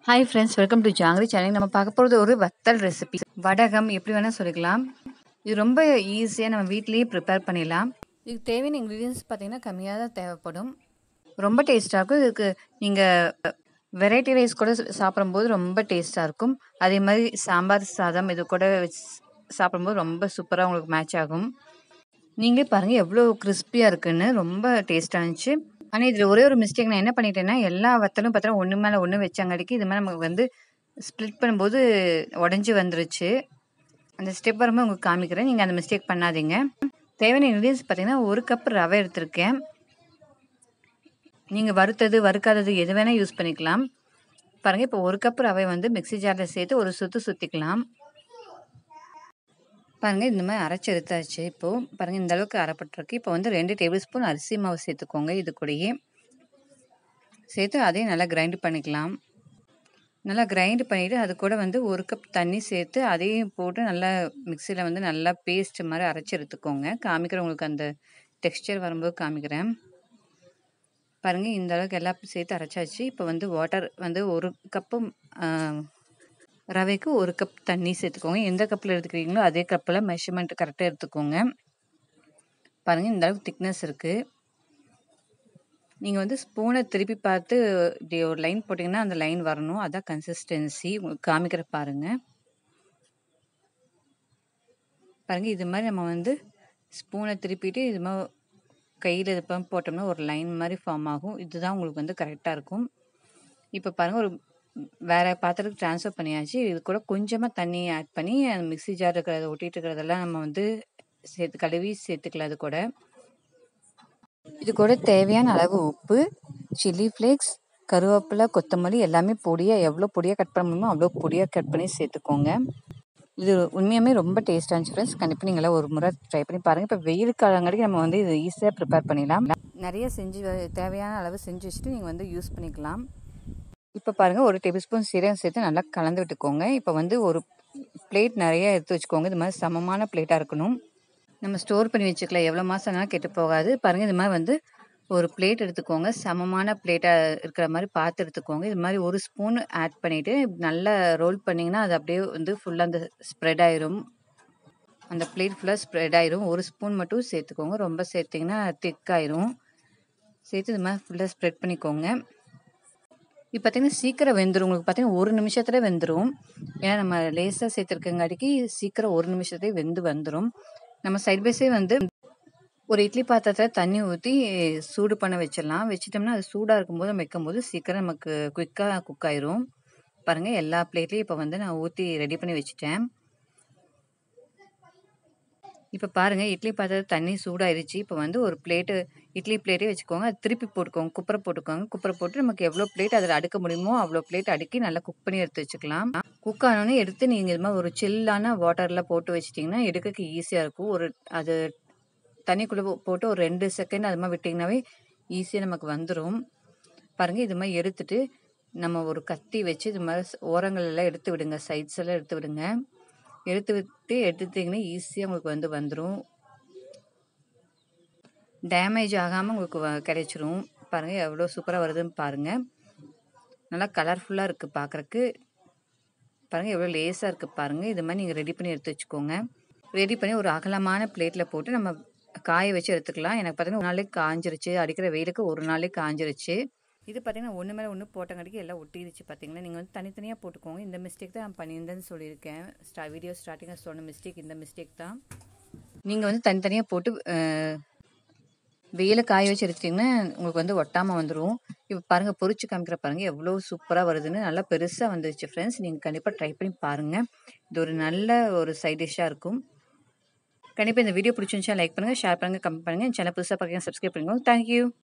hi friends welcome to Jangiri channel நம்ம பார்க்க போகிறது ஒரு வத்தல் ரெசிபி வடகம் எப்படி வேணால் சொல்லிக்கலாம் இது ரொம்ப ஈஸியாக நம்ம வீட்லேயே ப்ரிப்பேர் பண்ணிடலாம் இதுக்கு தேவையான இன்க்ரீடியன்ஸ் பார்த்தீங்கன்னா கம்மியாக தான் தேவைப்படும் ரொம்ப டேஸ்ட்டாக இருக்கும் இதுக்கு நீங்கள் வெரைட்டி ரைஸ் கூட சாப்பிடும்போது ரொம்ப டேஸ்ட்டாக இருக்கும் அதே மாதிரி சாம்பார் சாதம் இது கூட வச்சு சாப்பிடும்போது ரொம்ப சூப்பராக உங்களுக்கு மேட்ச் ஆகும் நீங்களே பாருங்கள் எவ்வளோ கிறிஸ்பியாக இருக்குன்னு ரொம்ப டேஸ்ட்டாக இருந்துச்சு ஆனால் இதில் ஒரே ஒரு மிஸ்டேக் நான் என்ன பண்ணிட்டேன்னா எல்லா வத்தலும் பார்த்தா ஒன்று மேலே ஒன்று வச்சாங்கடிக்கு இது மாதிரி நமக்கு வந்து ஸ்ப்ளிட் பண்ணும்போது உடஞ்சி வந்துருச்சு அந்த ஸ்டெப் வரும்போது உங்களுக்கு காமிக்கிறேன் நீங்கள் அந்த மிஸ்டேக் பண்ணாதீங்க தேவையான இன்க்ரீடியன்ஸ் பார்த்தீங்கன்னா ஒரு கப் ரவை எடுத்திருக்கேன் நீங்கள் வறுத்தது வறுக்காதது எது வேணால் யூஸ் பண்ணிக்கலாம் பாருங்கள் இப்போ ஒரு கப் ரவை வந்து மிக்சி ஜாரில் சேர்த்து ஒரு சுற்று சுற்றிக்கலாம் பாருங்கள் இந்த மாதிரி அரைச்சி எடுத்தாச்சு இப்போது பாருங்கள் இந்த அளவுக்கு அரைப்பட்டிருக்கு இப்போ வந்து ரெண்டு டேபிள் ஸ்பூன் அரிசி மாவு சேர்த்துக்கோங்க இது கூடயே சேர்த்து அதையும் நல்லா கிரைண்ட் பண்ணிக்கலாம் நல்லா கிரைண்ட் பண்ணிவிட்டு அது கூட வந்து ஒரு கப் தண்ணி சேர்த்து அதையும் போட்டு நல்லா மிக்சியில் வந்து நல்லா பேஸ்ட் மாதிரி அரைச்சி எடுத்துக்கோங்க காமிக்கிறேன் உங்களுக்கு அந்த டெக்ஸ்டர் வரும்போது காமிக்கிறேன் பாருங்கள் இந்த அளவுக்கு எல்லாம் சேர்த்து அரைச்சாச்சு இப்போ வந்து வாட்டர் வந்து ஒரு கப்பு ரவைக்கு ஒரு கப் தண்ணி சேர்த்துக்கோங்க எந்த கப்பில் எடுத்துக்கிறீங்களோ அதே கப்பில் மெஷர்மெண்ட் கரெக்டாக எடுத்துக்கோங்க பாருங்கள் இந்த அளவுக்கு திக்னஸ் இருக்குது நீங்கள் வந்து ஸ்பூனை திருப்பி பார்த்து இப்படி ஒரு லைன் போட்டிங்கன்னா அந்த லைன் வரணும் அதான் கன்சிஸ்டன்சி உங்களுக்கு காமிக்கிற பாருங்கள் பாருங்கள் இது மாதிரி நம்ம வந்து ஸ்பூனை திருப்பிட்டு இது மாதிரி கையில் இது போட்டோம்னா ஒரு லைன் மாதிரி ஃபார்ம் ஆகும் இதுதான் உங்களுக்கு வந்து கரெக்டாக இருக்கும் இப்போ பாருங்கள் ஒரு வேறு பாத்திரத்துக்கு ட்ரான்ஸ்ஃபர் பண்ணியாச்சு இது கூட கொஞ்சமாக தண்ணி ஆட் பண்ணி அந்த மிக்ஸி ஜார் இருக்கிறத ஒட்டிகிட்டு இருக்கிறதெல்லாம் நம்ம வந்து சேர்த்து கழுவி சேர்த்துக்கலாம் அது கூட இது கூட தேவையான அளவு உப்பு சில்லி ஃப்ளேக்ஸ் கருவேப்பிலை கொத்தமல்லி எல்லாமே பொடியாக எவ்வளோ பொடியாக கட் பண்ண முடியுமோ அவ்வளோ பொடியாக கட் பண்ணி சேர்த்துக்கோங்க இது உண்மையாகவே ரொம்ப டேஸ்ட்டாக இருந்துச்சு ஃப்ரெண்ட்ஸ் கண்டிப்பாக நீங்களாம் ஒரு முறை ட்ரை பண்ணி பாருங்கள் இப்போ வெயில் காலங்காட்டி நம்ம வந்து இது ஈஸியாக ப்ரிப்பேர் பண்ணிடலாம் நிறைய செஞ்சு தேவையான அளவு செஞ்சு வச்சுட்டு நீங்கள் வந்து யூஸ் பண்ணிக்கலாம் இப்போ பாருங்கள் ஒரு டேபிள் ஸ்பூன் சீரகம் சேர்த்து நல்லா கலந்து விட்டுக்கோங்க இப்போ வந்து ஒரு பிளேட் நிறைய எடுத்து வச்சுக்கோங்க இது மாதிரி சமமான பிளேட்டாக இருக்கணும் நம்ம ஸ்டோர் பண்ணி வச்சுக்கலாம் எவ்வளோ மாதம் ஆனாலும் கெட்டு போகாது பாருங்கள் இது மாதிரி வந்து ஒரு பிளேட் எடுத்துக்கோங்க சமமான பிளேட்டாக இருக்கிற மாதிரி பார்த்து எடுத்துக்கோங்க இது மாதிரி ஒரு ஸ்பூன் ஆட் பண்ணிவிட்டு நல்லா ரோல் பண்ணிங்கன்னா அது அப்படியே வந்து ஃபுல்லாக அந்த ஸ்ப்ரெட் ஆயிரும் அந்த பிளேட் ஃபுல்லாக ஸ்ப்ரெட் ஆயிரும் ஒரு ஸ்பூன் மட்டும் சேர்த்துக்கோங்க ரொம்ப சேர்த்திங்கன்னா திக் ஆயிரும் சேர்த்து இது மாதிரி ஃபுல்லாக ஸ்ப்ரெட் பண்ணிக்கோங்க இப்போ பார்த்தீங்கன்னா சீக்கிரம் வெந்துடும் உங்களுக்கு பார்த்தீங்கன்னா ஒரு நிமிஷத்துல வெந்துடும் ஏன்னா நம்ம லேசாக சேர்த்துருக்கங்காட்டிக்கு சீக்கிரம் ஒரு நிமிஷத்துலேயே வெந்து வந்துடும் நம்ம சைட் பை சைட் வந்து ஒரு இட்லி பாத்திரத்தில் தண்ணி ஊற்றி சூடு பண்ண வச்சிடலாம் வச்சிட்டோம்னா அது சூடாக இருக்கும்போது நம்ம வைக்கும்போது சீக்கிரம் நமக்கு குயிக்காக குக் ஆயிரும் பாருங்கள் எல்லா பிளேட்லேயும் இப்போ வந்து நான் ஊற்றி ரெடி பண்ணி வச்சுட்டேன் இப்போ பாருங்கள் இட்லி பாத்திரத்தில் தண்ணி சூடாயிருச்சு இப்போ வந்து ஒரு பிளேட்டு இட்லி பிளேட்டே வச்சுக்கோங்க அது திருப்பி போட்டுக்கோங்க குப்பரை போட்டுக்கோங்க குப்பரை போட்டு நமக்கு எவ்வளோ பிளேட் அதில் அடுக்க முடியுமோ அவ்வளோ பிளேட் அடுக்கி நல்லா குக் பண்ணி எடுத்து வச்சுக்கலாம் குக் ஆனோடனே எடுத்து நீங்கள் இது மாதிரி ஒரு சில்லான வாட்டரில் போட்டு வச்சிட்டிங்கன்னா எடுக்கிறதுக்கு ஈஸியாக இருக்கும் ஒரு அது தண்ணிக்குள்ளே போட்டு ஒரு ரெண்டு செகண்ட் அது மாதிரி விட்டிங்கனாவே ஈஸியாக நமக்கு வந்துடும் பாருங்கள் இது மாதிரி எடுத்துட்டு நம்ம ஒரு கத்தி வச்சு இது மாதிரி ஓரங்கள் எல்லாம் எடுத்து விடுங்க சைட்ஸ் எல்லாம் எடுத்து விடுங்க எடுத்து விட்டு எடுத்தீங்கன்னா ஈஸியாக உங்களுக்கு வந்து வந்துடும் டேமேஜ் ஆகாமல் உங்களுக்கு கிடைச்சிரும் பாருங்கள் எவ்வளோ சூப்பராக வருதுன்னு பாருங்கள் நல்லா கலர்ஃபுல்லாக இருக்குது பார்க்குறக்கு பாருங்கள் எவ்வளோ லேஸாக இருக்குது பாருங்கள் இது மாதிரி நீங்கள் ரெடி பண்ணி எடுத்து வச்சுக்கோங்க ரெடி பண்ணி ஒரு அகலமான பிளேட்டில் போட்டு நம்ம காய வச்சு எடுத்துக்கலாம் எனக்கு பார்த்தீங்கன்னா ஒரு நாளைக்கு காஞ்சிருச்சு அடிக்கிற வெயிலுக்கு ஒரு நாளைக்கு காஞ்சிருச்சு இது பார்த்தீங்கன்னா ஒன்று மேலே ஒன்று போட்டங்காட்டிக்கு எல்லாம் ஒட்டிருச்சு பார்த்தீங்களா நீங்கள் வந்து தனித்தனியாக போட்டுக்கோங்க இந்த மிஸ்டேக் தான் நான் பண்ணியிருந்தேன்னு சொல்லியிருக்கேன் ஸ்டா வீடியோ ஸ்டார்டிங்கில் சொன்ன மிஸ்டேக் இந்த மிஸ்டேக் தான் நீங்கள் வந்து தனித்தனியாக போட்டு வெயில காய வச்சு எடுத்துட்டிங்கன்னா உங்களுக்கு வந்து ஒட்டாமல் வந்துடும் இப்போ பாருங்கள் பொறிச்சு காமிக்கிற பாருங்கள் எவ்வளோ சூப்பராக வருதுன்னு நல்லா பெருசாக வந்துருச்சு ஃப்ரெண்ட்ஸ் நீங்கள் கண்டிப்பாக ட்ரை பண்ணி பாருங்கள் இது ஒரு நல்ல ஒரு சைட் டிஷ்ஷாக இருக்கும் கண்டிப்பாக இந்த வீடியோ பிடிச்சிருந்துச்சா லைக் பண்ணுங்கள் ஷேர் பண்ணுங்கள் கமெண்ட் பண்ணுங்கள் சேனல் புதுசாக பார்க்க சப்ஸ்கிரைப் பண்ணுங்கள் தேங்க்யூ